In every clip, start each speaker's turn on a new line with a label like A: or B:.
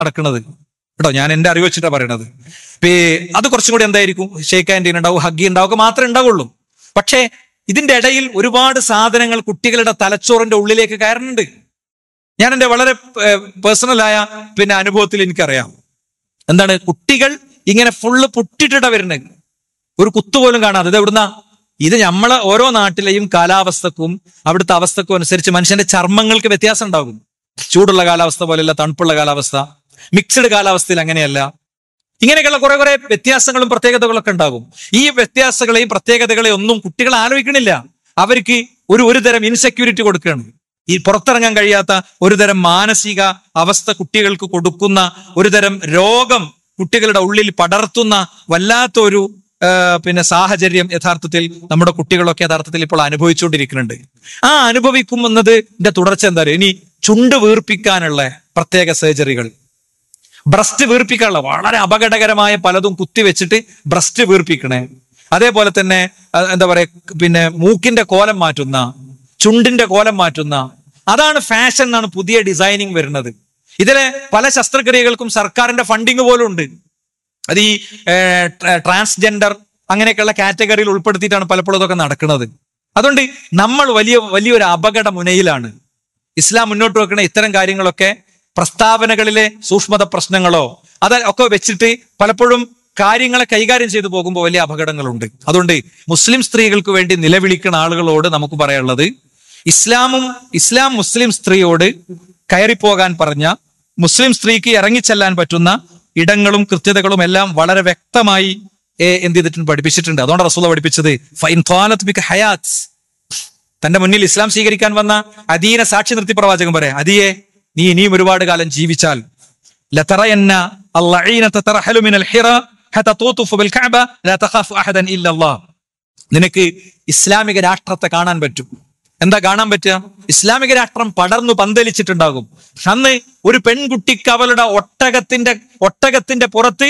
A: നടക്കുന്നത് കേട്ടോ ഞാൻ എന്റെ അറിവ് വെച്ചിട്ടാണ് പറയണത് പേ അത് കുറച്ചും കൂടി എന്തായിരിക്കും ഷേക്ക് ആൻഡീൻ ഉണ്ടാവും ഹഗ്ഗി ഉണ്ടാവും ഒക്കെ മാത്രമേ ഉണ്ടാവുള്ളൂ പക്ഷേ ഇതിന്റെ ഇടയിൽ ഒരുപാട് സാധനങ്ങൾ കുട്ടികളുടെ തലച്ചോറിന്റെ ഉള്ളിലേക്ക് കയറുന്നുണ്ട് ഞാൻ എന്റെ വളരെ പേഴ്സണലായ പിന്നെ അനുഭവത്തിൽ എനിക്കറിയാം എന്താണ് കുട്ടികൾ ഇങ്ങനെ ഫുള്ള് പൊട്ടിട്ടിട്ട വരുന്നത് ഒരു കുത്തുപോലും കാണാതെ ഇത് എവിടുന്ന ഇത് നമ്മളെ ഓരോ നാട്ടിലെയും കാലാവസ്ഥക്കും അവിടുത്തെ അവസ്ഥക്കും അനുസരിച്ച് മനുഷ്യന്റെ ചർമ്മങ്ങൾക്ക് വ്യത്യാസം ഉണ്ടാകും ചൂടുള്ള കാലാവസ്ഥ പോലെയല്ല തണുപ്പുള്ള കാലാവസ്ഥ മിക്സഡ് കാലാവസ്ഥയിൽ അങ്ങനെയല്ല ഇങ്ങനെയൊക്കെയുള്ള കുറെ കുറെ വ്യത്യാസങ്ങളും പ്രത്യേകതകളൊക്കെ ഉണ്ടാകും ഈ വ്യത്യാസങ്ങളെയും പ്രത്യേകതകളെയും ഒന്നും കുട്ടികൾ ആലോചിക്കണില്ല അവർക്ക് ഒരു ഒരു തരം ഇൻസെക്യൂരിറ്റി കൊടുക്കുകയാണ് ഈ പുറത്തിറങ്ങാൻ കഴിയാത്ത ഒരു തരം മാനസിക അവസ്ഥ കുട്ടികൾക്ക് കൊടുക്കുന്ന ഒരു തരം രോഗം കുട്ടികളുടെ ഉള്ളിൽ പടർത്തുന്ന വല്ലാത്ത ഒരു ആ, പിന്നെ സാഹചര്യം യഥാർത്ഥത്തിൽ നമ്മുടെ കുട്ടികളൊക്കെ യഥാർത്ഥത്തിൽ ഇപ്പോൾ അനുഭവിച്ചുകൊണ്ടിരിക്കുന്നുണ്ട് ആ അനുഭവിക്കുന്നതിന്റെ തുടർച്ച എന്താ പറയുക ഇനി ചുണ്ട് വീർപ്പിക്കാനുള്ള പ്രത്യേക സർജറികൾ ബ്രസ്റ്റ് വീർപ്പിക്കാനുള്ള വളരെ അപകടകരമായ പലതും കുത്തിവെച്ചിട്ട് ബ്രസ്റ്റ് വീർപ്പിക്കണേ അതേപോലെ തന്നെ ആ, എന്താ പറയാ പിന്നെ മൂക്കിന്റെ കോലം മാറ്റുന്ന ചുണ്ടിന്റെ കോലം മാറ്റുന്ന അതാണ് ഫാഷൻ എന്നാണ് പുതിയ ഡിസൈനിങ് വരുന്നത് ഇതിലെ പല ശസ്ത്രക്രിയകൾക്കും സർക്കാരിന്റെ ഫണ്ടിങ് പോലും ഉണ്ട് അത് ഈ ട്രാൻസ്ജെൻഡർ അങ്ങനെയൊക്കെയുള്ള കാറ്റഗറിയിൽ ഉൾപ്പെടുത്തിയിട്ടാണ് പലപ്പോഴും ഇതൊക്കെ നടക്കുന്നത് അതുകൊണ്ട് നമ്മൾ വലിയ വലിയൊരു അപകട മുനയിലാണ് ഇസ്ലാം മുന്നോട്ട് വെക്കുന്ന ഇത്തരം കാര്യങ്ങളൊക്കെ പ്രസ്താവനകളിലെ സൂക്ഷ്മത പ്രശ്നങ്ങളോ അത് ഒക്കെ വെച്ചിട്ട് പലപ്പോഴും കാര്യങ്ങളെ കൈകാര്യം ചെയ്തു പോകുമ്പോൾ വലിയ അപകടങ്ങളുണ്ട് അതുകൊണ്ട് മുസ്ലിം സ്ത്രീകൾക്ക് വേണ്ടി നിലവിളിക്കുന്ന ആളുകളോട് നമുക്ക് പറയാനുള്ളത് ഇസ്ലാമും ഇസ്ലാം മുസ്ലിം സ്ത്രീയോട് കയറിപ്പോകാൻ പറഞ്ഞ മുസ്ലിം സ്ത്രീക്ക് ഇറങ്ങിച്ചെല്ലാൻ പറ്റുന്ന ഇടങ്ങളും കൃത്യതകളും എല്ലാം വളരെ വ്യക്തമായി ഏ, എന്ത് ചെയ്തിട്ടുണ്ട് പഠിപ്പിച്ചിട്ടുണ്ട് അതുകൊണ്ട് റസൂല പഠിപ്പിച്ചത് ഫൈൻ ത്വാലത്ത് ബിക ഹയാത്ത് തന്റെ മുന്നിൽ ഇസ്ലാം സ്വീകരിക്കാൻ വന്ന അദീനെ സാക്ഷി നിർത്തി പ്രവാചകൻ പറയാം അദിയെ നീ ഇനിയും ഒരുപാട് കാലം ജീവിച്ചാൽ ലതറയന്ന അല്ലഈനത തറഹലു മിനൽ ഹിറ ഹത തൂതുഫു ബിൽ കഅബ ലാ തഖാഫു അഹദൻ ഇല്ല അല്ലാഹ് നിനക്ക് ഇസ്ലാമിക രാഷ്ട്രത്തെ കാണാൻ പറ്റും എന്താ കാണാൻ പറ്റുക ഇസ്ലാമിക രാഷ്ട്രം പടർന്നു പന്തലിച്ചിട്ടുണ്ടാകും അന്ന് ഒരു പെൺകുട്ടിക്ക് അവളുടെ ഒട്ടകത്തിന്റെ ഒട്ടകത്തിന്റെ പുറത്ത്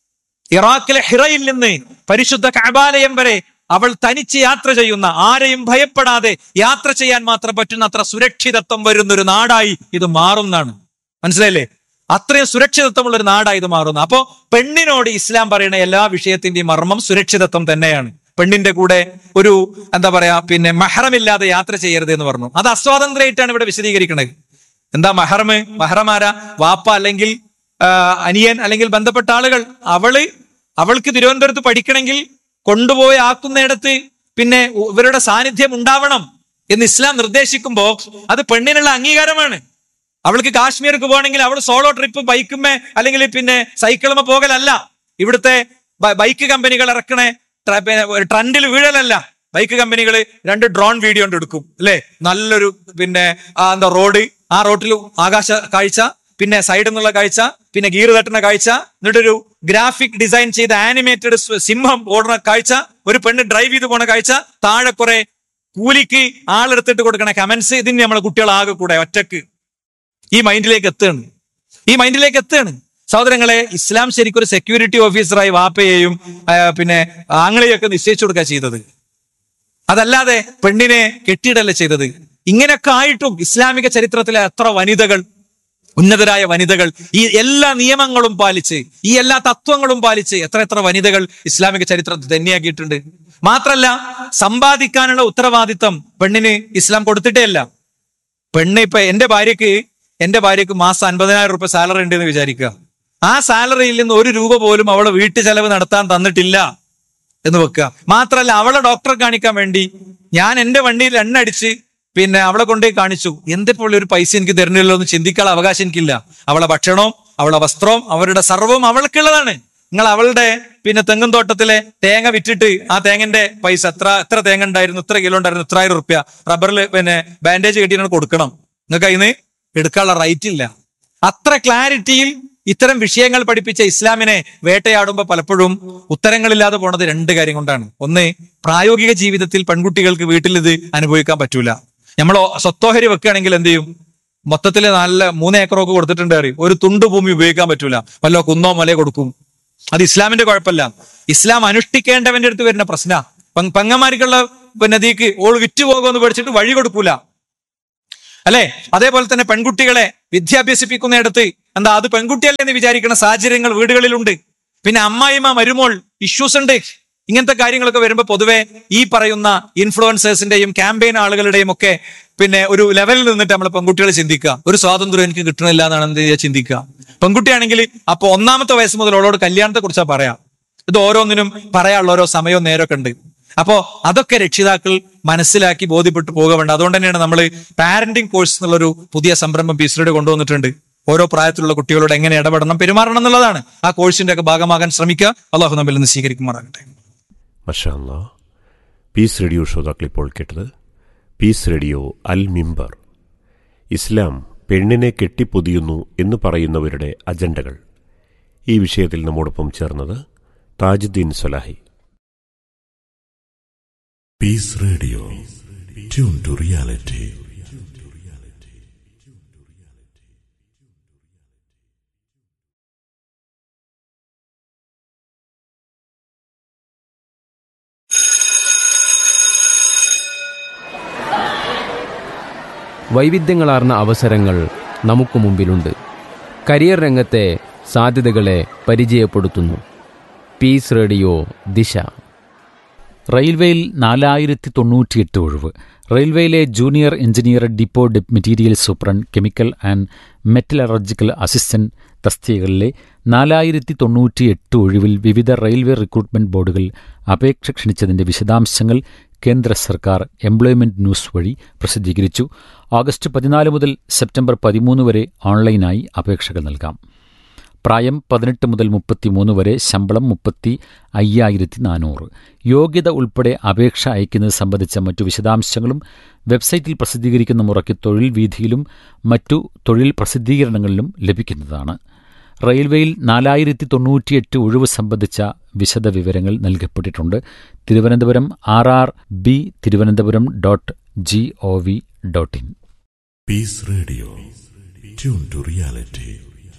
A: ഇറാഖിലെ ഹിറയിൽ നിന്ന് പരിശുദ്ധ കഅബാലയം വരെ അവൾ തനിച്ച് യാത്ര ചെയ്യുന്ന ആരെയും ഭയപ്പെടാതെ യാത്ര ചെയ്യാൻ മാത്രം പറ്റുന്ന അത്ര സുരക്ഷിതത്വം വരുന്ന ഒരു നാടായി ഇത് മാറുന്നതാണ് മനസ്സിലായില്ലേ അത്രയും സുരക്ഷിതത്വമുള്ള ഒരു നാടായി ഇത് മാറുന്നു അപ്പോ പെണ്ണിനോട് ഇസ്ലാം പറയുന്ന എല്ലാ വിഷയത്തിന്റെയും മർമ്മം സുരക്ഷിതത്വം തന്നെയാണ് പെണ്ണിന്റെ കൂടെ ഒരു എന്താ പറയാ പിന്നെ മഹറമില്ലാതെ യാത്ര ചെയ്യരുത് എന്ന് പറഞ്ഞു അത് അസ്വാതന്ത്ര്യമായിട്ടാണ് ഇവിടെ വിശദീകരിക്കുന്നത് എന്താ മഹറം മഹറമാരാ വാപ്പ അല്ലെങ്കിൽ ആ, അനിയൻ അല്ലെങ്കിൽ ബന്ധപ്പെട്ട ആളുകൾ അവള് അവൾക്ക് തിരുവനന്തപുരത്ത് പഠിക്കണമെങ്കിൽ കൊണ്ടുപോയി ആക്കുന്നിടത്ത് പിന്നെ ഉ- ഇവരുടെ സാന്നിധ്യം ഉണ്ടാവണം എന്ന് ഇസ്ലാം നിർദ്ദേശിക്കുമ്പോ അത് പെണ്ണിനുള്ള അംഗീകാരമാണ് അവൾക്ക് കാശ്മീർക്ക് പോകണമെങ്കിൽ അവൾ സോളോ ട്രിപ്പ് ബൈക്കുമേ അല്ലെങ്കിൽ പിന്നെ സൈക്കിളുമേ പോകലല്ല ഇവിടുത്തെ ബ- ബൈക്ക് കമ്പനികൾ ഇറക്കണേ ട്ര- പിന്നെ ഒരു ട്രെൻഡിൽ വീഴലല്ല ബൈക്ക് കമ്പനികൾ രണ്ട് ഡ്രോൺ വീഡിയോ കൊണ്ട് എടുക്കും അല്ലെ നല്ലൊരു പിന്നെ ആ എന്താ റോഡ് ആ റോട്ടിൽ ആകാശ കാഴ്ച പിന്നെ സൈഡിൽ നിന്നുള്ള കാഴ്ച പിന്നെ ഗീർ തട്ടുന്ന കാഴ്ച എന്നിട്ടൊരു ഗ്രാഫിക് ഡിസൈൻ ചെയ്ത ആനിമേറ്റഡ് സിംഹം ഓടുന്ന കാഴ്ച ഒരു പെണ്ണ് ഡ്രൈവ് ചെയ്ത് പോണ കാഴ്ച താഴെ കുറെ കൂലിക്ക് ആളെടുത്തിട്ട് കൊടുക്കണ കമന്റ്സ് ഇതിന് നമ്മളെ കുട്ടികളാകെ കൂടെ ഒറ്റക്ക് ഈ മൈൻഡിലേക്ക് എത്തുകയാണ് ഈ മൈൻഡിലേക്ക് എത്തുകയാണ് സഹോദരങ്ങളെ ഇസ്ലാം ശരിക്കും ഒരു സെക്യൂരിറ്റി ഓഫീസറായി വാപ്പയെയും ആ, പിന്നെ ആങ്ങളെയും ഒക്കെ നിശ്ചയിച്ചു കൊടുക്കുക ചെയ്തത് അതല്ലാതെ പെണ്ണിനെ കെട്ടിയിടല്ല ചെയ്തത് ഇങ്ങനെയൊക്കെ ആയിട്ടും ഇസ്ലാമിക ചരിത്രത്തിലെ എത്ര വനിതകൾ ഉന്നതരായ വനിതകൾ ഈ എല്ലാ നിയമങ്ങളും പാലിച്ച് ഈ എല്ലാ തത്വങ്ങളും പാലിച്ച് എത്ര എത്ര വനിതകൾ ഇസ്ലാമിക ചരിത്രത്തിൽ ധന്യാക്കിയിട്ടുണ്ട് മാത്രല്ല സമ്പാദിക്കാനുള്ള ഉത്തരവാദിത്തം പെണ്ണിന് ഇസ്ലാം കൊടുത്തിട്ടേ അല്ല പെണ്ണ് ഇപ്പൊ എന്റെ ഭാര്യക്ക് എന്റെ ഭാര്യക്ക് മാസം അൻപതിനായിരം റുപ്യ സാലറി ഉണ്ട് എന്ന് വിചാരിക്കുക ആ സാലറിയിൽ നിന്ന് ഒരു രൂപ പോലും അവളെ വീട്ടു ചെലവ് നടത്താൻ തന്നിട്ടില്ല എന്ന് വെക്കുക മാത്രല്ല അവളെ ഡോക്ടറെ കാണിക്കാൻ വേണ്ടി ഞാൻ എന്റെ വണ്ടിയിൽ എണ്ണ അടിച്ച് പിന്നെ അവളെ കൊണ്ടുപോയി കാണിച്ചു എന്തിപ്പോൾ ഒരു പൈസ എനിക്ക് തരുന്നില്ലല്ലോ എന്ന് ചിന്തിക്കാനുള്ള അവകാശം എനിക്കില്ല അവളെ ഭക്ഷണവും അവളെ വസ്ത്രവും അവരുടെ സർവ്വവും അവൾക്കുള്ളതാണ് നിങ്ങൾ അവളുടെ പിന്നെ തെങ്ങും തോട്ടത്തിലെ തേങ്ങ വിറ്റിട്ട് ആ തേങ്ങന്റെ പൈസ എത്ര എത്ര തേങ്ങ ഉണ്ടായിരുന്നു ഇത്ര കിലോ ഉണ്ടായിരുന്നു ഇത്രായിരം റുപ്യ റബ്ബറിൽ പിന്നെ ബാൻഡേജ് കെട്ടിയാണ് കൊടുക്കണം നിങ്ങൾക്ക് അതിന് എടുക്കാനുള്ള റൈറ്റ് ഇല്ല അത്ര ക്ലാരിറ്റിയിൽ ഇത്തരം വിഷയങ്ങൾ പഠിപ്പിച്ച ഇസ്ലാമിനെ വേട്ടയാടുമ്പോൾ പലപ്പോഴും ഉത്തരങ്ങളില്ലാതെ പോണത് രണ്ട് കാര്യം കൊണ്ടാണ് ഒന്ന് പ്രായോഗിക ജീവിതത്തിൽ പെൺകുട്ടികൾക്ക് വീട്ടിൽ ഇത് അനുഭവിക്കാൻ പറ്റൂല നമ്മൾ സ്വത്തോഹരി വെക്കുകയാണെങ്കിൽ എന്ത് ചെയ്യും മൊത്തത്തിൽ നല്ല മൂന്ന് ഏക്കറൊക്കെ കൊടുത്തിട്ടുണ്ട് അറിയും ഒരു തുണ്ട് ഭൂമി ഉപയോഗിക്കാൻ പറ്റൂല വല്ലോ കുന്നോ മലയോ കൊടുക്കും അത് ഇസ്ലാമിന്റെ കുഴപ്പമില്ല ഇസ്ലാം അനുഷ്ഠിക്കേണ്ടവന്റെ അടുത്ത് വരുന്ന പ്രശ്ന പെങ്ങന്മാർക്കുള്ള നദിക്ക് ഓൾ വിറ്റ് പോകുമെന്ന് പേടിച്ചിട്ട് വഴി കൊടുക്കൂല അല്ലെ അതേപോലെ തന്നെ പെൺകുട്ടികളെ വിദ്യാഭ്യസിപ്പിക്കുന്നിടത്ത് എന്താ അത് പെൺകുട്ടിയല്ലേ എന്ന് വിചാരിക്കുന്ന സാഹചര്യങ്ങൾ വീടുകളിലുണ്ട് പിന്നെ അമ്മായിമ്മ മരുമോൾ ഇഷ്യൂസ് ഉണ്ട് ഇങ്ങനത്തെ കാര്യങ്ങളൊക്കെ വരുമ്പോൾ പൊതുവെ ഈ പറയുന്ന ഇൻഫ്ലുവൻസേഴ്സിന്റെയും ക്യാമ്പയിൻ ആളുകളുടെയും ഒക്കെ പിന്നെ ഒരു ലെവലിൽ നിന്നിട്ട് നമ്മൾ പെൺകുട്ടികൾ ചിന്തിക്കുക ഒരു സ്വാതന്ത്ര്യം എനിക്ക് കിട്ടണില്ല എന്നാണ് എന്ത് ചെയ്യുക ചിന്തിക്കുക പെൺകുട്ടിയാണെങ്കിൽ അപ്പൊ ഒന്നാമത്തെ വയസ്സ് മുതൽ അവളോട് കല്യാണത്തെ കുറിച്ചാ പറയാം ഇത് ഓരോന്നിനും പറയാനുള്ള ഓരോ സമയവും നേരമൊക്കെ ഉണ്ട് അപ്പോ അതൊക്കെ രക്ഷിതാക്കൾ മനസ്സിലാക്കി ബോധ്യപ്പെട്ടു പോകുക വേണ്ട അതുകൊണ്ട് തന്നെയാണ് നമ്മൾ പാരന്റിംഗ് കോഴ്സ് എന്നുള്ളൊരു പുതിയ സംരംഭം പീസിലൂടെ കൊണ്ടുവന്നിട്ടുണ്ട് ഓരോ പ്രായത്തിലുള്ള കുട്ടികളോട് എങ്ങനെ ഇടപെടണം പെരുമാറണം എന്നുള്ളതാണ് ആ കോഴ്സിന്റെ ഒക്കെ ഭാഗമാകാൻ ശ്രമിക്കുക അള്ളാഹു നമ്മിൽ നിന്ന് സ്വീകരിക്കുമാറാകട്ടെ
B: മഷാല്ല പീസ് റേഡിയോ ശ്രോതാക്കൾ ഇപ്പോൾ കേട്ടത് പീസ് റേഡിയോ അൽ മിമ്പർ ഇസ്ലാം പെണ്ണിനെ കെട്ടിപ്പൊതിയുന്നു എന്ന് പറയുന്നവരുടെ അജണ്ടകൾ ഈ വിഷയത്തിൽ നമ്മോടൊപ്പം ചേർന്നത് Thajudheen Salahi
C: Peace Radio. Tune to reality.
D: വൈവിധ്യങ്ങളാർന്ന അവസരങ്ങൾ നമുക്ക് മുമ്പിലുണ്ട് കരിയർ രംഗത്തെ സാധ്യതകളെ പരിചയപ്പെടുത്തുന്നു പീസ് റേഡിയോ ദിശ
E: റെയിൽവേയിൽ നാലായിരത്തി തൊണ്ണൂറ്റിയെട്ട് ഒഴിവ് റെയിൽവേയിലെ ജൂനിയർ എഞ്ചിനീയർ ഡിപ്പോ ഡെപ് material superintendent chemical and metallurgical assistant തസ്തികകളിലെ നാലായിരത്തി തൊണ്ണൂറ്റിയെട്ട് ഒഴിവിൽ വിവിധ റെയിൽവേ റിക്രൂട്ട്മെന്റ് ബോർഡുകൾ അപേക്ഷ ക്ഷണിച്ചതിന്റെ വിശദാംശങ്ങൾ കേന്ദ്ര സർക്കാർ എംപ്ലോയ്മെന്റ് ന്യൂസ് വഴി പ്രസിദ്ധീകരിച്ചു ഓഗസ്റ്റ് പതിനാല് മുതൽ സെപ്റ്റംബർ പതിമൂന്ന് വരെ ഓൺലൈനായി അപേക്ഷകൾ നൽകാം പ്രായം പതിനെട്ട് മുതൽ മുപ്പത്തിമൂന്ന് വരെ ശമ്പളം മുപ്പത്തി അയ്യായിരത്തി നാനൂറ് യോഗ്യത ഉൾപ്പെടെ അപേക്ഷ അയക്കുന്നത് സംബന്ധിച്ച മറ്റു വിശദാംശങ്ങളും വെബ്സൈറ്റിൽ പ്രസിദ്ധീകരിക്കുന്ന മുറയ്ക്ക് തൊഴിൽ വീഥിയിലും മറ്റു തൊഴിൽ പ്രസിദ്ധീകരണങ്ങളിലും ലഭിക്കുന്നതാണ് റെയിൽവേയിൽ നാലായിരത്തി തൊണ്ണൂറ്റിയെട്ട് ഒഴിവ് സംബന്ധിച്ച വിശദ വിവരങ്ങൾ നൽകപ്പെട്ടിട്ടുണ്ട് Thiruvananthapuram R R B Thiruvananthapuram dot G O V dot in
C: Peace Radio. Tune to reality.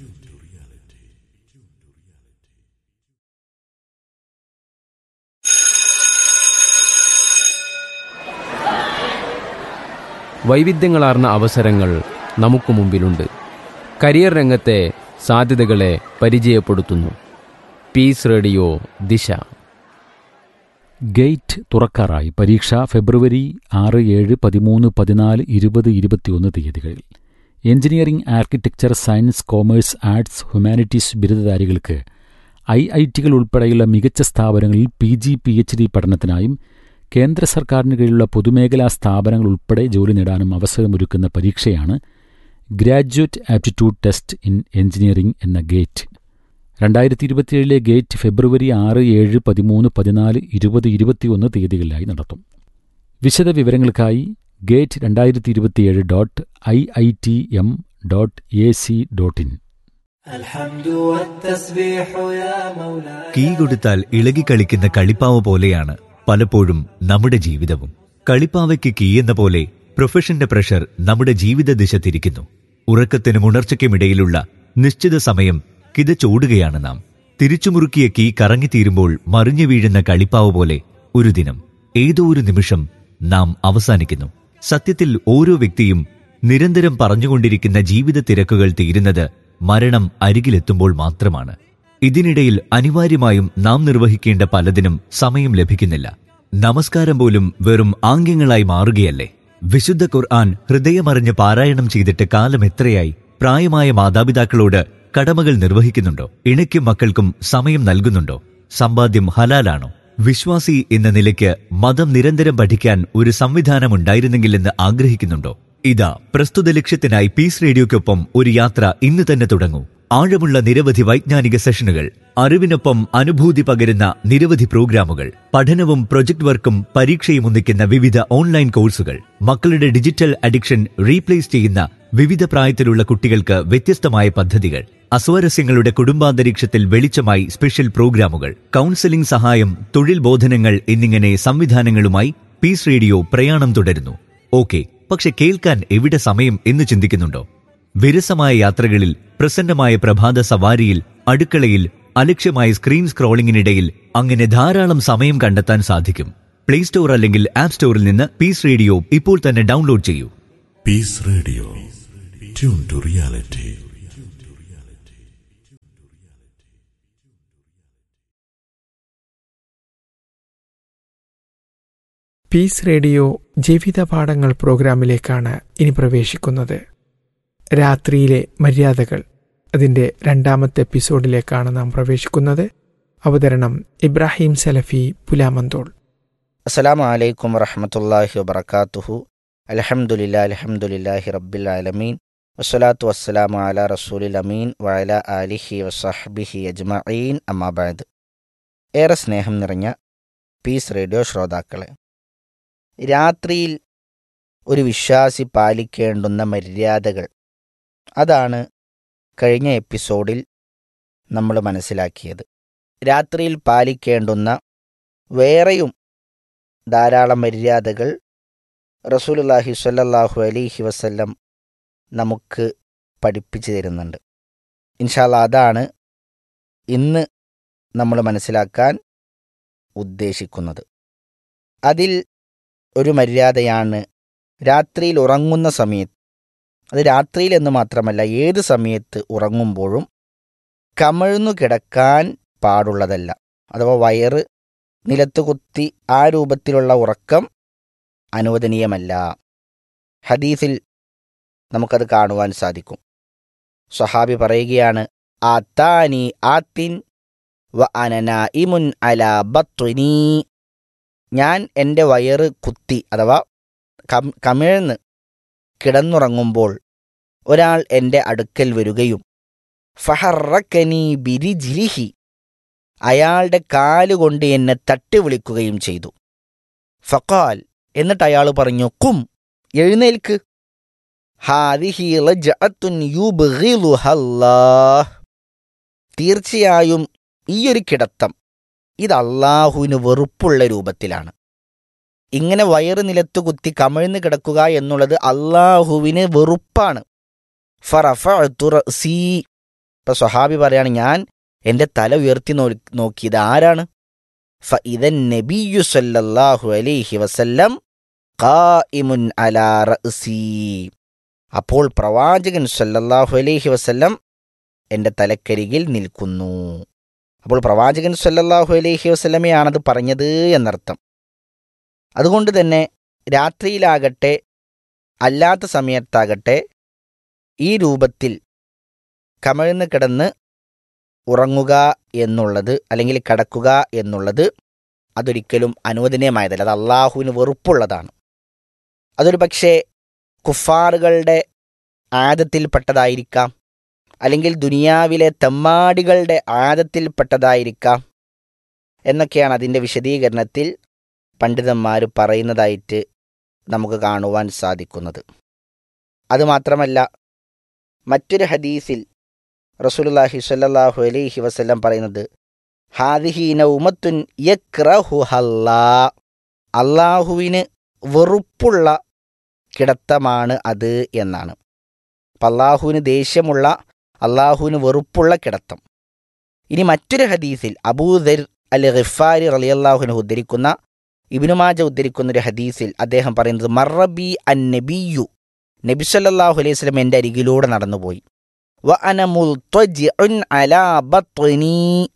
D: വൈവിധ്യങ്ങളാർന്ന അവസരങ്ങൾ നമുക്ക് മുമ്പിലുണ്ട് കരിയർ രംഗത്തെ സാധ്യതകളെ പരിചയപ്പെടുത്തുന്നു പീസ് റേഡിയോ ദിശ
E: ഗേറ്റ് തുറക്കാറായി പരീക്ഷ ഫെബ്രുവരി ആറ് ഏഴ് പതിമൂന്ന് പതിനാല് ഇരുപത് ഇരുപത്തിയൊന്ന് തീയതികളിൽ engineering architecture science commerce arts humanities ബിരുദധാരികൾക്ക് ഐ ഐ ടികൾ ഉൾപ്പെടെയുള്ള മികച്ച സ്ഥാപനങ്ങളിൽ P G P H D പഠനത്തിനായും കേന്ദ്ര സർക്കാരിന് കീഴിലുള്ള പൊതുമേഖലാ സ്ഥാപനങ്ങൾ ഉൾപ്പെടെ ജോലി നേടാനും അവസരമൊരുക്കുന്ന പരീക്ഷയാണ് graduate aptitude test in engineering എന്ന ഗേറ്റ് രണ്ടായിരത്തി ഇരുപത്തിയേഴിലെ ഗേറ്റ് ഫെബ്രുവരി ആറ് ഏഴ് പതിമൂന്ന് പതിനാല് ഇരുപത് ഇരുപത്തിയൊന്ന് തീയതികളിലായി നടത്തും വിശദ വിവരങ്ങൾക്കായി ഗേറ്റ് രണ്ടായിരത്തി ഇരുപത്തിയേഴ് dot I I T M dot A C dot in
F: الحمد والتسبيح يا مولاي
G: key കൊടുത്താൽ ഇളകിക്കളിക്കുന്ന കളിപ്പാവ പോലെയാണ് പലപ്പോഴും നമ്മുടെ ജീവിതവും കളിപ്പാവയ്ക്ക് കീ എന്ന പോലെ പ്രൊഫഷന്റെ പ്രഷർ നമ്മുടെ ജീവിത ദിശ തിരിക്കുന്നു ഉറക്കത്തിനും ഉണർച്ചയ്ക്കുമിടയിലുള്ള നിശ്ചിത സമയം കിതച്ചോടുകയാണ് നാം തിരിച്ചുമുറുക്കിയ കീ കറങ്ങിത്തീരുമ്പോൾ മറിഞ്ഞു വീഴുന്ന കളിപ്പാവ പോലെ ഒരു ദിനം ഏതോ ഒരു നിമിഷം നാം അവസാനിക്കുന്നു സത്യത്തിൽ ഓരോ വ്യക്തിയും നിരന്തരം പറഞ്ഞുകൊണ്ടിരിക്കുന്ന ജീവിത തിരക്കുകൾ തീരുന്നത് മരണം അരികിലെത്തുമ്പോൾ മാത്രമാണ് ഇതിനിടയിൽ അനിവാര്യമായും നാം നിർവഹിക്കേണ്ട പലതിനും സമയം ലഭിക്കുന്നില്ല നമസ്കാരം പോലും വെറും ആംഗ്യങ്ങളായി മാറുകയല്ലേ വിശുദ്ധ ഖുർആൻ ഹൃദയമറിഞ്ഞ് പാരായണം ചെയ്തിട്ട് കാലം എത്രയായി പ്രായമായ മാതാപിതാക്കളോട് കടമകൾ നിർവഹിക്കുന്നുണ്ടോ ഇണയ്ക്കും മക്കൾക്കും സമയം നൽകുന്നുണ്ടോ സമ്പാദ്യം ഹലാലാണോ വിശ്വാസി എന്ന നിലയ്ക്ക് മതം നിരന്തരം പഠിക്കാൻ ഒരു സംവിധാനം ഉണ്ടായിരുന്നെങ്കിലെന്ന് ആഗ്രഹിക്കുന്നുണ്ടോ ഇതാ പ്രസ്തുത ലക്ഷ്യത്തിനായി പീസ് റേഡിയോയ്ക്കൊപ്പം ഒരു യാത്ര ഇന്ന് തന്നെ തുടങ്ങൂ ആഴമുള്ള നിരവധി വൈജ്ഞാനിക സെഷനുകൾ അറിവിനൊപ്പം അനുഭൂതി പകരുന്ന നിരവധി പ്രോഗ്രാമുകൾ പഠനവും പ്രൊജക്ട് വർക്കും പരീക്ഷയും ഒന്നിക്കുന്ന വിവിധ ഓൺലൈൻ കോഴ്സുകൾ മക്കളുടെ ഡിജിറ്റൽ അഡിക്ഷൻ റീപ്ലേസ് ചെയ്യുന്ന വിവിധ പ്രായത്തിലുള്ള കുട്ടികൾക്ക് വ്യത്യസ്തമായ പദ്ധതികൾ അസ്വാരസ്യങ്ങളുടെ കുടുംബാന്തരീക്ഷത്തിൽ വെളിച്ചമായി സ്പെഷ്യൽ പ്രോഗ്രാമുകൾ കൗൺസിലിംഗ് സഹായം തൊഴിൽ ബോധനങ്ങൾ എന്നിങ്ങനെ സംവിധാനങ്ങളുമായി പീസ് റേഡിയോ പ്രയാണം തുടരുന്നു ഓക്കെ പക്ഷെ കേൾക്കാൻ എവിടെ സമയം എന്ന് ചിന്തിക്കുന്നുണ്ടോ വിരസമായ യാത്രകളിൽ പ്രസന്നമായ പ്രഭാത സവാരിയിൽ അടുക്കളയിൽ അലക്ഷ്യമായ സ്ക്രീൻ സ്ക്രോളിംഗിനിടയിൽ അങ്ങനെ ധാരാളം സമയം കണ്ടെത്താൻ സാധിക്കും പ്ലേ സ്റ്റോർ അല്ലെങ്കിൽ ആപ്പ് സ്റ്റോറിൽ നിന്ന് പീസ് റേഡിയോ ഇപ്പോൾ തന്നെ ഡൗൺലോഡ് ചെയ്യൂ
C: Peace Radio. Tune to reality.
H: Peace radio ജീവിത പാഠങ്ങൾ പ്രോഗ്രാമിലേക്കാണ് ഇനി പ്രവേശിക്കുന്നത് രാത്രിയിലെ മര്യാദകൾ അതിൻ്റെ രണ്ടാമത്തെ എപ്പിസോഡിലേക്കാണ് നാം പ്രവേശിക്കുന്നത് അവതരണം ഇബ്രാഹിം സലഫി പുലാമന്തോൾ
I: അസ്സലാമു അലൈക്കും വറഹമത്തല്ലാഹി വബർക്കാത്തുഹു അലഹമുല്ലാ അലഹമുല്ലാഹി റബ്ബിൽ ആലമീൻ വസ്സലാത്തു വസ്സലാമു അല റസൂലിൽ അമീൻ വഅല ആലിഹി വസഹ്ബിഹി അജ്മഈൻ അമ്മാബാദ് ഏറെ സ്നേഹം നിറഞ്ഞ പീസ് റേഡിയോ ശ്രോതാക്കളെ രാത്രിയിൽ ഒരു വിശ്വാസി പാലിക്കേണ്ടുന്ന മര്യാദകൾ അതാണ് കഴിഞ്ഞ എപ്പിസോഡിൽ നമ്മൾ മനസ്സിലാക്കിയത് രാത്രിയിൽ പാലിക്കേണ്ടുന്ന വേറെയും ധാരാളം മര്യാദകൾ റസൂലുല്ലാഹി സ്വല്ലല്ലാഹു അലൈഹി വസല്ലം നമുക്ക് പഠിപ്പിച്ചു തരുന്നുണ്ട് ഇൻഷാല്ല അതാണ് ഇന്ന് നമ്മൾ മനസ്സിലാക്കാൻ ഉദ്ദേശിക്കുന്നത് അതിൽ ഒരു മര്യാദയാണ് രാത്രിയിൽ ഉറങ്ങുന്ന സമയത്ത് അത് രാത്രിയിൽ എന്ന് മാത്രമല്ല ഏത് സമയത്ത് ഉറങ്ങുമ്പോഴും കമഴ്ന്നു കിടക്കാൻ പാടുള്ളതല്ല അഥവാ വയറ് നിലത്ത് കുത്തി ആ രൂപത്തിലുള്ള ഉറക്കം അനുവദനീയമല്ല ഹദീസിൽ നമുക്കത് കാണുവാൻ സാധിക്കും സ്വഹാബി പറയുകയാണ് ആത്താനി ആത്തിൻ വ അനന ഇമുൻ അല ബത്വനീ ഞാൻ എൻ്റെ വയറ് കുത്തി അഥവാ കം കമിഴ്ന്ന് കിടന്നുറങ്ങുമ്പോൾ ഒരാൾ എൻ്റെ അടുക്കൽ വരികയും ഫഹറക്കനി ബിരിജിലിഹി അയാളുടെ കാലുകൊണ്ട് എന്നെ തട്ടി വിളിക്കുകയും ചെയ്തു ഫക്കാൽ എന്നിട്ട് അയാൾ പറഞ്ഞു കും എഴുന്നേൽക്ക് ഹാദിഹി റജഅത്തുൻ യുബ്ഗിലുഹല്ലാഹ് തീർച്ചയായും ഈയൊരു കിടത്തം ഇത് അള്ളാഹുവിന് വെറുപ്പുള്ള രൂപത്തിലാണ് ഇങ്ങനെ വയറ് നിലത്ത് കുത്തി കമിഴ്ന്ന് കിടക്കുക എന്നുള്ളത് അള്ളാഹുവിന് വെറുപ്പാണ് ഫറഫഅതു റഅസീ ഇപ്പൊ സ്വഹാബി പറയാണ് ഞാൻ എന്റെ തല ഉയർത്തി നോ നോക്കിയത് ആരാണ് ഫഇദൻ നബിയു സല്ലല്ലാഹു അലൈഹി വസല്ലം ഖായിമുൻ അലാ റഅസീ അപ്പോൾ പ്രവാചകൻ സല്ലല്ലാഹു അലൈഹി വസല്ലം എന്റെ തലക്കരികിൽ നിൽക്കുന്നു അപ്പോൾ പ്രവാചകൻ സല്ലല്ലാഹു അലൈഹി വസല്ലമയാണത് പറഞ്ഞത് എന്നർത്ഥം അതുകൊണ്ട് തന്നെ രാത്രിയിലാകട്ടെ അല്ലാത്ത സമയത്താകട്ടെ ഈ രൂപത്തിൽ കമഴ്ന്ന് കിടന്ന് ഉറങ്ങുക എന്നുള്ളത് അല്ലെങ്കിൽ കിടക്കുക എന്നുള്ളത് അതൊരിക്കലും അനുവദനീയമായതല്ല അത് അള്ളാഹുവിന് വെറുപ്പുള്ളതാണ് അതൊരു പക്ഷേ കുഫാറുകളുടെ ആദത്തിൽപ്പെട്ടതായിരിക്കാം അല്ലെങ്കിൽ ദുനിയാവിലെ തെമ്മാടികളുടെ ആദത്തിൽപ്പെട്ടതായിരിക്കാം എന്നൊക്കെയാണ് അതിൻ്റെ വിശദീകരണത്തിൽ പണ്ഡിതന്മാർ പറയുന്നതായിട്ട് നമുക്ക് കാണുവാൻ സാധിക്കുന്നത് അതുമാത്രമല്ല മറ്റൊരു ഹദീസിൽ റസൂലുള്ളാഹി സ്വല്ലല്ലാഹു അലൈഹി വസല്ലം പറയുന്നത് ഹാദിഹി നൗമത്തുൻ യക്റഹുഹല്ലാ അള്ളാഹുവിന് വെറുപ്പുള്ള കിടത്തമാണ് അത് എന്നാണ് അപ്പം അള്ളാഹുവിന് ദേഷ്യമുള്ള അള്ളാഹുവിന് വെറുപ്പുള്ള കിടത്തം ഇനി മറ്റൊരു ഹദീസിൽ അബൂദർ അൽ ഖിഫാരി റളിയല്ലാഹുവിന് ഉദ്ധരിക്കുന്ന ഇബിനുമാജ ഉദ്ധരിക്കുന്ന ഒരു ഹദീസിൽ അദ്ദേഹം പറയുന്നത് മറബി അൻ നബിയു നബി സല്ലല്ലാഹു അലൈഹി വസല്ലം എൻ്റെ അരികിലൂടെ നടന്നുപോയി വ അന മുൽത്തജിഉൻ അലാ ബത്നി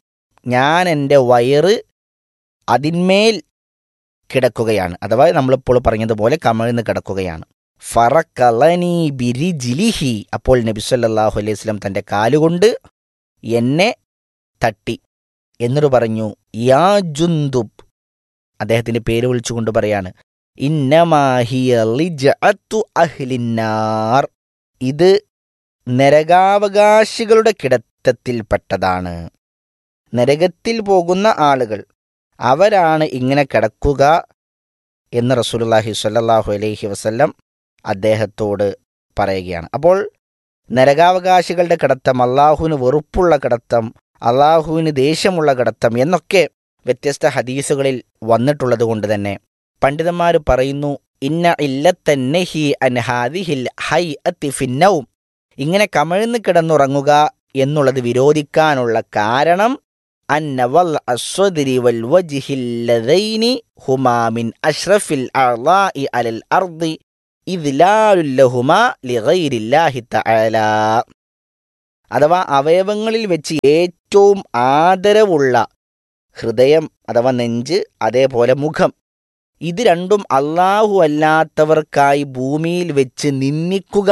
I: ഞാൻ എൻ്റെ വയറ് അതിന്മേൽ കിടക്കുകയാണ് അഥവാ നമ്മളിപ്പോൾ പറഞ്ഞതുപോലെ കമഴ്ന്ന് കിടക്കുകയാണ് ഫറക്കലനി ബിരിജിലിഹി അപ്പോൾ നബി സല്ലല്ലാഹു അലൈഹി വസല്ലം തൻ്റെ കാലുകൊണ്ട് എന്നെ തട്ടി എന്നിട്ട് പറഞ്ഞു യാ ജുന്ദുബ് അദ്ദേഹത്തിന്റെ പേര് വിളിച്ചുകൊണ്ട് പറയാണ് ഇന്നമാഹിയ ലിജഅത്തു അഹ്ലിന്നാർ ഇത് നരകാവകാശികളുടെ കിടത്തത്തിൽപ്പെട്ടതാണ് നരകത്തിൽ പോകുന്ന ആളുകൾ അവരാണ് ഇങ്ങനെ കിടക്കുക എന്ന് റസൂലുള്ളാഹി സ്വല്ലല്ലാഹു അലൈഹി വസല്ലം അദ്ദേഹത്തോട് പറയുകയാണ് അപ്പോൾ നരകാവകാശികളുടെ കിടത്തം അള്ളാഹുവിന് വെറുപ്പുള്ള കിടത്തം അള്ളാഹുവിന് ദേഷ്യമുള്ള കിടത്തം എന്നൊക്കെ വ്യത്യസ്ത ഹദീസുകളിൽ വന്നിട്ടുള്ളത് കൊണ്ട് തന്നെ പണ്ഡിതന്മാർ പറയുന്നു ഇന്ന ഇല്ലത്തന്നെഹി അൻഹാദിഹിൽ ഹൈ ഫിന്നവും ഇങ്ങനെ കമിഴ്ന്ന് കിടന്നുറങ്ങുക എന്നുള്ളത് വിരോധിക്കാനുള്ള കാരണം അന്നവൽ അസ്വദിരി വൽ വജിഹില്ലദൈനി ഹുമാമിൻ അഷ്റഫിൽ അളാഇ അലൽ അർദി ഇദ്ലാലുല്ലഹുമ ലിഗൈരില്ലാഹി തആല അഥവാ അവയവങ്ങളിൽ വെച്ച് ഏറ്റവും ആദരവുള്ള ഹൃദയം അഥവാ നെഞ്ച് അതേപോലെ മുഖം ഇത് രണ്ടും അള്ളാഹു അല്ലാത്തവർക്കായി ഭൂമിയിൽ വെച്ച് നിന്ദിക്കുക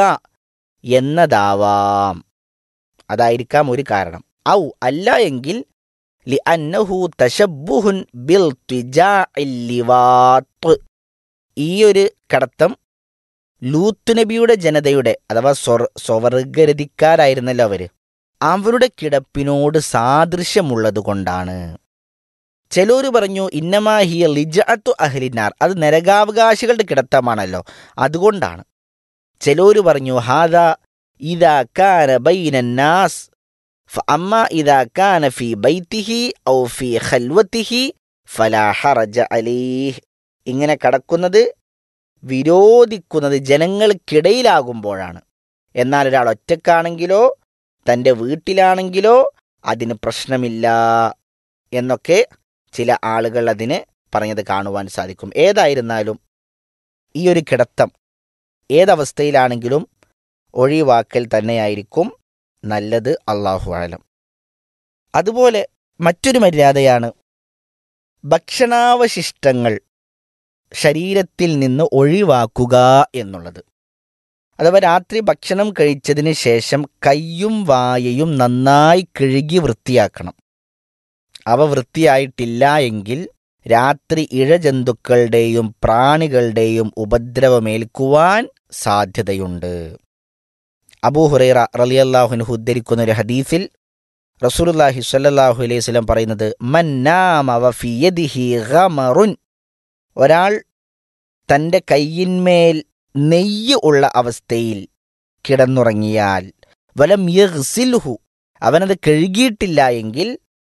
I: എന്നതാവാം അതായിരിക്കാം ഒരു കാരണം ഔ അല്ല എങ്കിൽ ലി അന്നഹു തശബുഹുൻ ബിൽ ത്വിജാഇൽ ലിവാത്ത്. ഈ ഒരു കടത്തം ലൂത്ത് നബിയുടെ ജനതയുടെ അഥവാ സ്വർ സ്വവർഗരതിക്കാരായിരുന്നല്ലോ അവര് അവരുടെ കിടപ്പിനോട് സാദൃശ്യമുള്ളത് കൊണ്ടാണ് ചിലര് പറഞ്ഞു ഇന്നമാ ഹിയ ലിജഅത്തു അഹ്ലിനാർ അത് നരകാവകാശികളുടെ കിടത്തമാണല്ലോ അതുകൊണ്ടാണ് ചിലര് പറഞ്ഞു ഹാദ ഇദാ കാന ബൈനന്നാസ് فأما إذا كان في بيته أو في خلوته فلا حرج عليه ഇങ്ങനെ കടക്കുന്നത് വിരോധിക്കുന്നത് ജനങ്ങൾക്കിടയിലാകുമ്പോഴാണ് എന്നാൽ ഒരാൾ ഒറ്റക്കാണെങ്കിലോ തൻ്റെ വീട്ടിലാണെങ്കിലോ അതിന് പ്രശ്നമില്ല എന്നൊക്കെ ചില ആളുകൾ അതിന് പറഞ്ഞത് കാണുവാൻ സാധിക്കും ഏതായിരുന്നാലും ഈ ഒരു കിടത്തം ഏതവസ്ഥയിലാണെങ്കിലും ഒഴിവാക്കൽ തന്നെയായിരിക്കും നല്ലത് അള്ളാഹു ആലം അതുപോലെ മറ്റൊരു മര്യാദയാണ് ഭക്ഷണാവശിഷ്ടങ്ങൾ ശരീരത്തിൽ നിന്ന് ഒഴിവാക്കുക എന്നുള്ളത് അഥവാ രാത്രി ഭക്ഷണം കഴിച്ചതിന് ശേഷം കയ്യും വായയും നന്നായി കഴുകി വൃത്തിയാക്കണം അവ വൃത്തിയായിട്ടില്ല എങ്കിൽ രാത്രി ഇഴജന്തുക്കളുടെയും പ്രാണികളുടെയും ഉപദ്രവമേൽക്കുവാൻ സാധ്യതയുണ്ട് അബൂ ഹുറൈറ റളിയല്ലാഹുൻഹു ഉദ്ധരിക്കുന്ന ഒരു ഹദീസിൽ റസൂലുള്ളാഹി സ്വല്ലല്ലാഹു അലൈഹി വസല്ലം പറയുന്നത് മന്നാമ വഫി യദിഹി ഗമറുൻ ഒരാൾ തൻ്റെ കയ്യിന്മേൽ നെയ്യ് ഉള്ള അവസ്ഥയിൽ കിടന്നുറങ്ങിയാൽ വലം യഗ്സിൽഹു അവനത് കഴുകിയിട്ടില്ല എങ്കിൽ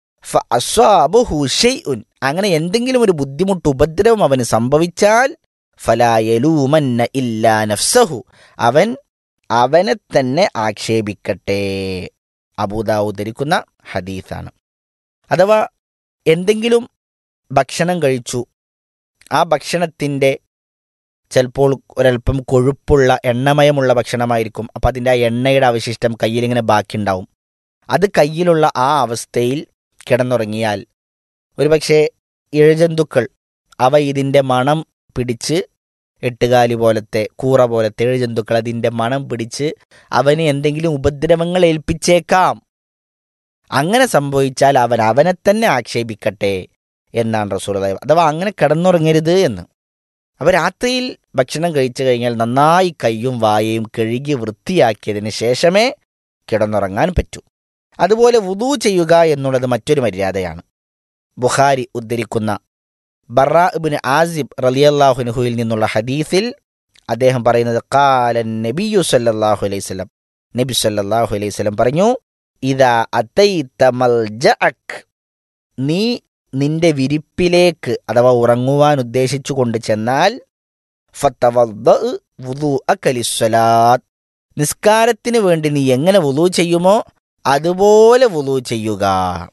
I: ഫഅസ്വാബഹു ഷൈഉൻ അങ്ങനെ എന്തെങ്കിലും ഒരു ബുദ്ധിമുട്ട് ഉപദ്രവം അവന് സംഭവിച്ചാൽ ഫലായലൂമന്ന ഇല്ലാ നഫ്സഹു അവൻ അവനെ തന്നെ ആക്ഷേപിക്കട്ടെ അബൂദാവു ധരിക്കുന്ന ഹദീസാണ് അഥവാ എന്തെങ്കിലും ഭക്ഷണം കഴിച്ചു ആ ഭക്ഷണത്തിൻ്റെ ചിലപ്പോൾ ഒരല്പം കൊഴുപ്പുള്ള എണ്ണമയമുള്ള ഭക്ഷണമായിരിക്കും അപ്പം അതിൻ്റെ ആ എണ്ണയുടെ അവശിഷ്ടം കയ്യിലിങ്ങനെ ബാക്കിയുണ്ടാവും അത് കയ്യിലുള്ള ആ അവസ്ഥയിൽ കിടന്നുറങ്ങിയാൽ ഒരുപക്ഷെ ഇഴജന്തുക്കൾ അവ ഇതിൻ്റെ മണം പിടിച്ച് എട്ടുകാലി പോലത്തെ കൂറ പോലത്തെ ഇഴജന്തുക്കൾ അതിൻ്റെ മണം പിടിച്ച് അവന് എന്തെങ്കിലും ഉപദ്രവങ്ങൾ ഏൽപ്പിച്ചേക്കാം അങ്ങനെ സംഭവിച്ചാൽ അവൻ അവനെ തന്നെ ആക്ഷേപിക്കട്ടെ എന്നാണ് റസൂൽ അഥവാ അങ്ങനെ കിടന്നുറങ്ങരുത് എന്ന് അപ്പോൾ രാത്രിയിൽ ഭക്ഷണം കഴിച്ചു കഴിഞ്ഞാൽ നന്നായി കയ്യും വായയും കഴുകി വൃത്തിയാക്കിയതിന് ശേഷമേ കിടന്നുറങ്ങാൻ പറ്റൂ അതുപോലെ വുദു ചെയ്യുക എന്നുള്ളത് മറ്റൊരു മര്യാദയാണ് ബുഖാരി ഉദ്ധരിക്കുന്ന ബറാ ഇബ്നു ആസിബ് റളിയല്ലാഹുനുഹുയിൽ നിന്നുള്ള ഹദീസിൽ അദ്ദേഹം പറയുന്നത് കാലൻ നബിയു സല്ലല്ലാഹു അലൈഹി വസല്ലം നബി സല്ലല്ലാഹു അലൈഹി വസല്ലം പറഞ്ഞു ഇതാ അതൈത മൽജഅക് നീ നിന്റെ വിരിപ്പിലേക്ക് അഥവാ ഉറങ്ങുവാൻ ഉദ്ദേശിച്ചു കൊണ്ട് ചെന്നാൽ ഫത്തവദ്ദഅ് വുദൂഅക ലിസ്സലാത്ത് നിസ്കാരത്തിന് വേണ്ടി നീ എങ്ങനെ വുളു ചെയ്യുമോ അതുപോലെ വുളു ചെയ്യുക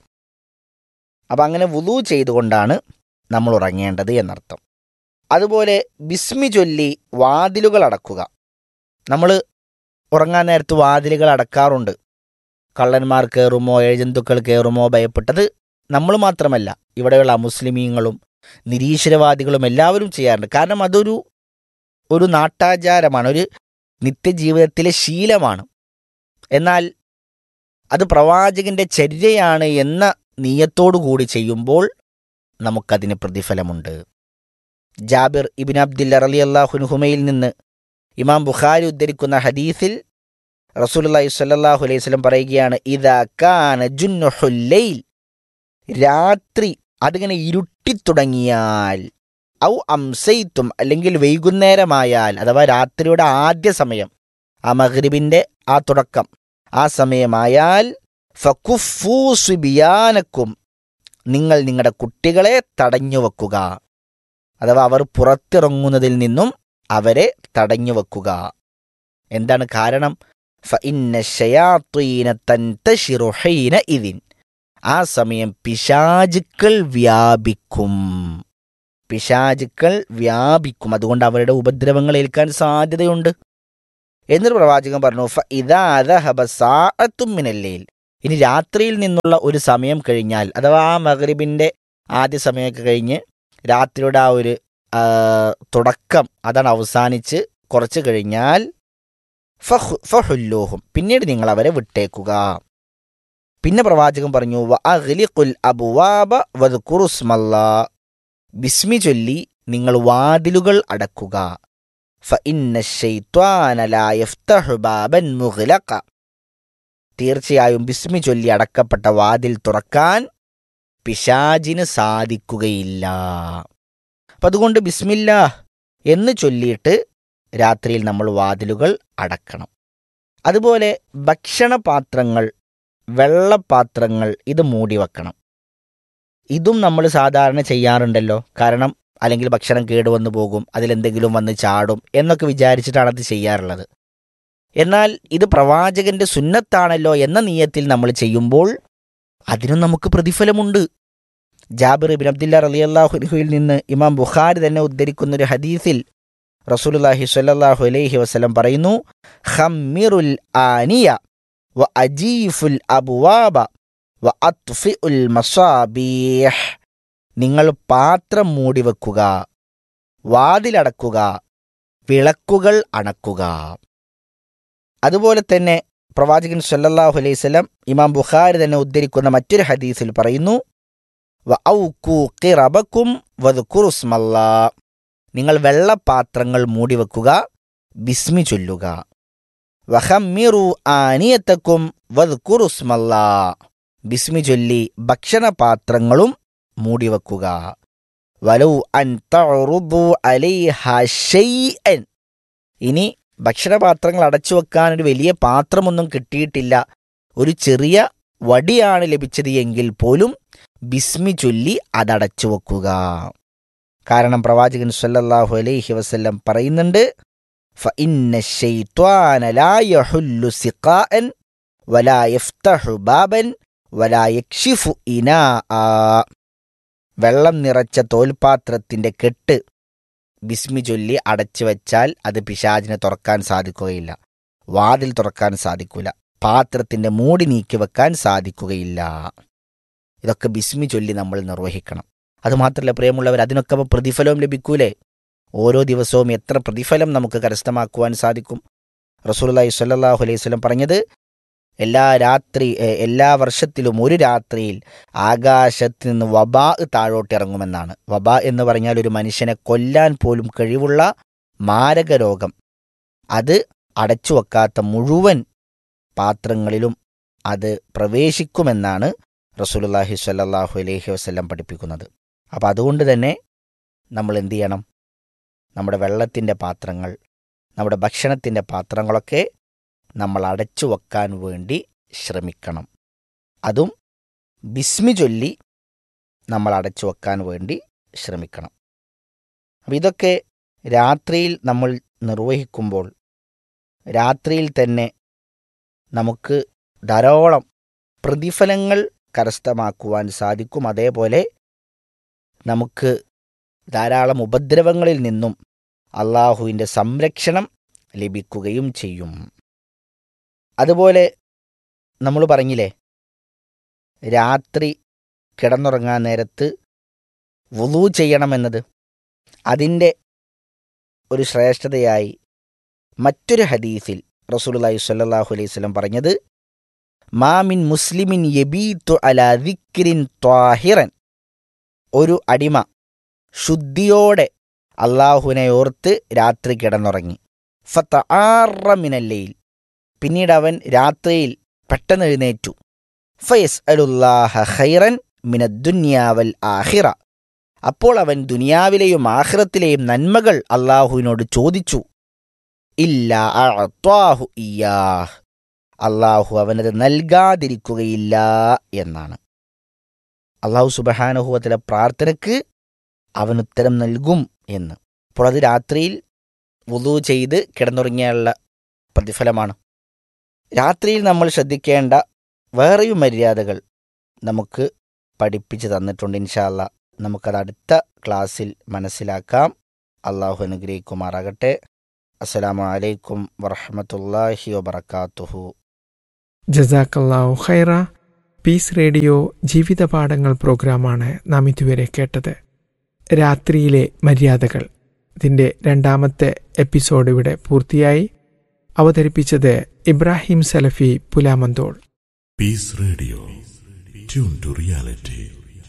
I: അപ്പം അങ്ങനെ വുളു ചെയ്തുകൊണ്ടാണ് നമ്മൾ ഉറങ്ങേണ്ടത് എന്നർത്ഥം അതുപോലെ ബിസ്മി ചൊല്ലി വാതിലുകൾ അടക്കുക നമ്മൾ ഉറങ്ങാൻ നേരത്ത് വാതിലുകൾ അടക്കാറുണ്ട് കള്ളന്മാർ കയറുമോ ഏജന്തുക്കൾ കയറുമോ ഭയപ്പെട്ടത് നമ്മൾ മാത്രമല്ല ഇവിടെയുള്ള അമുസ്ലിമീങ്ങളും നിരീശ്വരവാദികളും എല്ലാവരും ചെയ്യാറുണ്ട് കാരണം അതൊരു ഒരു നാട്ടാചാരമാണ് ഒരു നിത്യജീവിതത്തിലെ ശീലമാണ് എന്നാൽ അത് പ്രവാചകന്റെ ചര്യയാണ് എന്ന നീയത്തോടു കൂടി ചെയ്യുമ്പോൾ നമുക്കതിന് പ്രതിഫലമുണ്ട് ജാബിർ ഇബിൻ അബ്ദില്ല റലി അള്ളാഹുനുഹുമയിൽ നിന്ന് ഇമാം ബുഖാരി ഉദ്ധരിക്കുന്ന ഹദീസിൽ റസൂലുള്ളാഹി സ്വല്ലല്ലാഹു അലൈഹി വസല്ലം പറയുകയാണ് ഇദാ കാന ജുന്നുഹുല്ലൈൽ രാത്രി അതിങ്ങനെ ഇരുട്ടിത്തുടങ്ങിയാൽ ഔ അംസൈത്തും അല്ലെങ്കിൽ വൈകുന്നേരമായാൽ അഥവാ രാത്രിയുടെ ആദ്യ സമയം ആ മഗ്രിബിന്റെ ആ തുടക്കം ആ സമയമായാൽ ഫക്കുഫൂ സുബിയാനക്കും നിങ്ങൾ നിങ്ങളുടെ കുട്ടികളെ തടഞ്ഞു വെക്കുക അഥവാ അവർ പുറത്തിറങ്ങുന്നതിൽ നിന്നും അവരെ തടഞ്ഞു വെക്കുക എന്താണ് കാരണം ഫഇന്ന ശയാത്വീന തൻതശിറു ഹീന ഇതിൻ ആ സമയം പിശാചുക്കൾ വ്യാപിക്കും പിശാചുക്കൾ വ്യാപിക്കും അതുകൊണ്ട് അവരുടെ ഉപദ്രവങ്ങൾ ഏൽക്കാൻ സാധ്യതയുണ്ട് എന്നൊരു പ്രവാചകൻ പറഞ്ഞു "ഫ ഇദാ ദഹബ സാഅത്തും മിനല്ലൈൽ." ഇനി രാത്രിയിൽ നിന്നുള്ള ഒരു സമയം കഴിഞ്ഞാൽ അഥവാ ആ മഗ്രിബിന്റെ ആദ്യ സമയമൊക്കെ കഴിഞ്ഞ് രാത്രിയുടെ ആ ഒരു ആ, തുടക്കം അതാണ് അവസാനിച്ച് കുറച്ച് കഴിഞ്ഞാൽ ഫഹു- ഫഹുല്ലൂഹും പിന്നീട് നിങ്ങൾ അവരെ വിട്ടേക്കുക പിന്നെ പ്രവാചകൻ പറഞ്ഞു "വ അഗ്ലിഖുൽ അബ്വാബ വദ്കുറുസ്മല്ലാ." ബിസ്മി ചൊല്ലി നിങ്ങൾ വാതിലുകൾ അടക്കുക ഫഇന്ന ശൈത്വാന ലാ യഫ്തഹു ബാബൻ മുഗ്ലഖ. തീർച്ചയായും ബിസ്മി ചൊല്ലി അടക്കപ്പെട്ട വാതിൽ തുറക്കാൻ പിശാജിന് സാധിക്കുകയില്ല അപ്പം അതുകൊണ്ട് ബിസ്മില്ല എന്ന് ചൊല്ലിയിട്ട് രാത്രിയിൽ നമ്മൾ വാതിലുകൾ അടക്കണം അതുപോലെ ഭക്ഷണപാത്രങ്ങൾ വെള്ളപാത്രങ്ങൾ ഇത് മൂടി വെക്കണം ഇതും നമ്മൾ സാധാരണ ചെയ്യാറുണ്ടല്ലോ കാരണം അല്ലെങ്കിൽ ഭക്ഷണം കേടുവന്നു പോകും അതിലെന്തെങ്കിലും വന്ന് ചാടും എന്നൊക്കെ വിചാരിച്ചിട്ടാണ് അത് ചെയ്യാറുള്ളത് എന്നാൽ ഇത് പ്രവാചകന്റെ സുന്നത്താണല്ലോ എന്ന നീയത്തിൽ നമ്മൾ ചെയ്യുമ്പോൾ അതിനും നമുക്ക് പ്രതിഫലമുണ്ട് ജാബിർ ഇബിൻ അബ്ദുല്ല റലിയല്ലാഹുൽ നിന്ന് ഇമാം ബുഖാരി തന്നെ ഉദ്ധരിക്കുന്ന ഒരു ഹദീസിൽ റസൂലുള്ളാഹി സ്വല്ലല്ലാഹു അലൈഹി വസല്ലം പറയുന്നു ഖമ്മിറുൽ ആനിയ വ അജീഫുൽ അബ്വാബ വ അത്ഫിഉൽ മസാബീഹ് നിങ്ങൾ പാത്രം മൂടി വെക്കുക വാതിലടക്കുക വിളക്കുകൾ അണക്കുക അതുപോലെ തന്നെ പ്രവാചകൻ സല്ലല്ലാഹു അലൈഹി വസല്ലം ഇമാം ബുഖാരി തന്നെ ഉദ്ധരിക്കുന്ന മറ്റൊരു ഹദീസിൽ പറയുന്നു "വ ഔക്കൂ ഖിറബക്കും വദ്കുറു സ്മല്ലാ." നിങ്ങൾ വെള്ളപാത്രങ്ങൾ മൂടി വെക്കുക ബിസ്മി ചൊല്ലുക വഹമ്മിറു ആനിയത്തക്കും വദ്കുറു സ്മല്ലാ ബിസ്മി ചൊല്ലി ഭക്ഷണപാത്രങ്ങളും മൂടിവെക്കുക വലൗ അൻ തഅറുദു അലൈഹ ഷൈഅൻ ഇനി ഭക്ഷണപാത്രങ്ങൾ അടച്ചു വെക്കാൻ ഒരു വലിയ പാത്രമൊന്നും കിട്ടിയിട്ടില്ല ഒരു ചെറിയ വടിയാണ് ലഭിച്ചത് എങ്കിൽ പോലും ബിസ്മി ചൊല്ലി അതടച്ചു വെക്കുക കാരണം പ്രവാചകൻ സല്ലല്ലാഹു അലൈഹി വസല്ലം പറയുന്നുണ്ട് فإن الشيطان لا يحل سقاء ولا يفتح بابا ولا يكشف إناء വെള്ളം നിറച്ച തോൽപാത്രത്തിന്റെ കെട്ട് ബിസ്മി ചൊല്ലി അടച്ചു വെച്ചാൽ അത് പിശാചിനെ തുറക്കാൻ സാധിക്കുകയില്ല വാതിൽ തുറക്കാൻ സാധിക്കൂല പാത്രത്തിന്റെ മൂടി നീക്കി വെക്കാൻ സാധിക്കുകയില്ല ഇതൊക്കെ ബിസ്മി ചൊല്ലി നമ്മൾ നിർവഹിക്കണം അതുമാത്രമല്ല പ്രിയമുള്ളവർ അതിനൊക്കെ അപ്പോൾ പ്രതിഫലവും ലഭിക്കൂലേ ഓരോ ദിവസവും എത്ര പ്രതിഫലം നമുക്ക് കരസ്ഥമാക്കുവാൻ സാധിക്കും റസൂലുള്ളാഹി സ്വല്ലല്ലാഹു അലൈഹി വസല്ലം പറഞ്ഞത് എല്ലാ രാത്രി എ, എല്ലാ വർഷത്തിലും ഒരു രാത്രിയിൽ ആകാശത്ത് നിന്ന് വബാ താഴോട്ട് ഇറങ്ങുമെന്നാണ് വബാ എന്ന് പറഞ്ഞാൽ ഒരു മനുഷ്യനെ കൊല്ലാൻ പോലും കഴിവുള്ള മാരക രോഗം അത് അടച്ചു വെക്കാത്ത മുഴുവൻ പാത്രങ്ങളിലും അത് പ്രവേശിക്കുമെന്നാണ് റസൂലുള്ളാഹി സ്വല്ലല്ലാഹു അലൈഹി വസല്ലം പഠിപ്പിക്കുന്നത് അപ്പം അതുകൊണ്ട് തന്നെ നമ്മൾ എന്ത് ചെയ്യണം നമ്മുടെ വെള്ളത്തിൻ്റെ പാത്രങ്ങൾ നമ്മുടെ ഭക്ഷണത്തിൻ്റെ പാത്രങ്ങളൊക്കെ നമ്മൾ അടച്ചു വെക്കാൻ വേണ്ടി ശ്രമിക്കണം അതും ബിസ്മി ചൊല്ലി നമ്മൾ അടച്ചു വെക്കാൻ വേണ്ടി ശ്രമിക്കണം അപ്പം ഇതൊക്കെ രാത്രിയിൽ നമ്മൾ നിർവഹിക്കുമ്പോൾ രാത്രിയിൽ തന്നെ നമുക്ക് ധാരാളം പ്രതിഫലങ്ങൾ കരസ്ഥമാക്കുവാൻ സാധിക്കും അതേപോലെ നമുക്ക് ധാരാളം ഉപദ്രവങ്ങളിൽ നിന്നും അള്ളാഹുവിൻ്റെ സംരക്ഷണം ലഭിക്കുകയും ചെയ്യും അതുപോലെ നമ്മൾ പറഞ്ഞില്ലേ രാത്രി കിടന്നുറങ്ങാൻ നേരത്ത് വുളു ചെയ്യണമെന്നത് അതിൻ്റെ ഒരു ശ്രേഷ്ഠതയായി മറ്റൊരു ഹദീസിൽ റസൂലുള്ളാഹി സ്വല്ലല്ലാഹു അലൈഹി വസല്ലം പറഞ്ഞത് മാമിൻ മുസ്ലിമിൻ യബീത്തു അലാ ദിക്രിൻ ത്വാഹിറൻ ഒരു അടിമ ശുദ്ധിയോടെ അള്ളാഹുവിനെ ഓർത്ത് രാത്രി കിടന്നുറങ്ങി ഫത്ത മിനല്ലയിൽ പിന്നീട് അവൻ രാത്രിയിൽ പെട്ടെന്ന് എഴുന്നേറ്റു ഫയസ് അലുല്ലാഹ ഖൈറൻ മിനദ്ദുന്യാവൽ ആഹിറ അപ്പോൾ അവൻ ദുനിയാവിലെയും ആഹിറത്തിലെയും നന്മകൾ അള്ളാഹുവിനോട് ചോദിച്ചു ഇല്ല അഅത്വാഹു ഇയ്യാഹ് അള്ളാഹു അവനത് നൽകാതിരിക്കുകയില്ല എന്നാണ് അള്ളാഹു സുബഹാനുഹുവത്തിലെ പ്രാർത്ഥനയ്ക്ക് അവൻ ഉത്തരം നൽകും എന്ന് അപ്പോൾ അത് രാത്രിയിൽ വുളു ചെയ്ത് കിടന്നുറങ്ങിയുള്ള പ്രതിഫലമാണ് രാത്രിയിൽ നമ്മൾ ശ്രദ്ധിക്കേണ്ട വേറെയും മര്യാദകൾ നമുക്ക് പഠിപ്പിച്ചു തന്നിട്ടുണ്ട് ഇൻഷാല്ല നമുക്കത് അടുത്ത ക്ലാസ്സിൽ മനസ്സിലാക്കാം അള്ളാഹു അനുഗ്രഹിക്കുമാറാകട്ടെ അസ്സലാമു അലൈക്കും വറഹമത്തല്ലാഹി വബർക്കാത്തുഹു
H: ജസാക്കല്ലാഹു ഖൈറ പീസ് റേഡിയോ ജീവിതപാഠങ്ങൾ പ്രോഗ്രാമാണ് നാം ഇതുവരെ കേട്ടത് രാത്രിയിലെ മര്യാദകൾ ഇതിൻ്റെ രണ്ടാമത്തെ എപ്പിസോഡ് ഇവിടെ പൂർത്തിയായി അവതരിപ്പിച്ചത് Ibrahim Salafi Pulamanthole
C: Peace Radio. Tune to reality.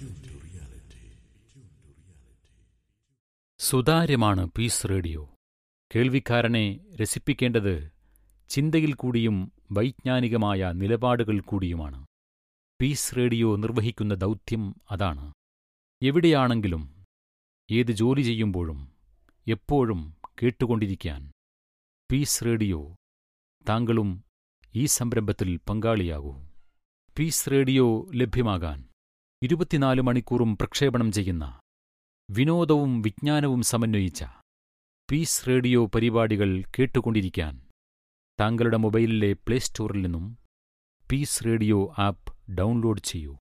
E: സുതാര്യമാണ് പീസ് റേഡിയോ കേൾവിക്കാരനെ രസിപ്പിക്കേണ്ടത് ചിന്തയിൽ കൂടിയും വൈജ്ഞാനികമായ നിലപാടുകൾ കൂടിയുമാണ് പീസ് റേഡിയോ നിർവഹിക്കുന്ന ദൗത്യം അതാണ് എവിടെയാണെങ്കിലും ഏത് ജോലി ചെയ്യുമ്പോഴും എപ്പോഴും കേട്ടുകൊണ്ടിരിക്കാൻ പീസ് റേഡിയോ താങ്കളും ഈ സംരംഭത്തിൽ പങ്കാളിയാകൂ പീസ് റേഡിയോ ലഭ്യമാകാൻ ഇരുപത്തിനാല് മണിക്കൂറും പ്രക്ഷേപണം ചെയ്യുന്ന വിനോദവും വിജ്ഞാനവും സമന്വയിച്ച പീസ് റേഡിയോ പരിപാടികൾ കേട്ടുകൊണ്ടിരിക്കാൻ താങ്കളുടെ മൊബൈലിലെ പ്ലേ സ്റ്റോറിൽ നിന്നും പീസ് റേഡിയോ ആപ്പ് ഡൗൺലോഡ് ചെയ്യൂ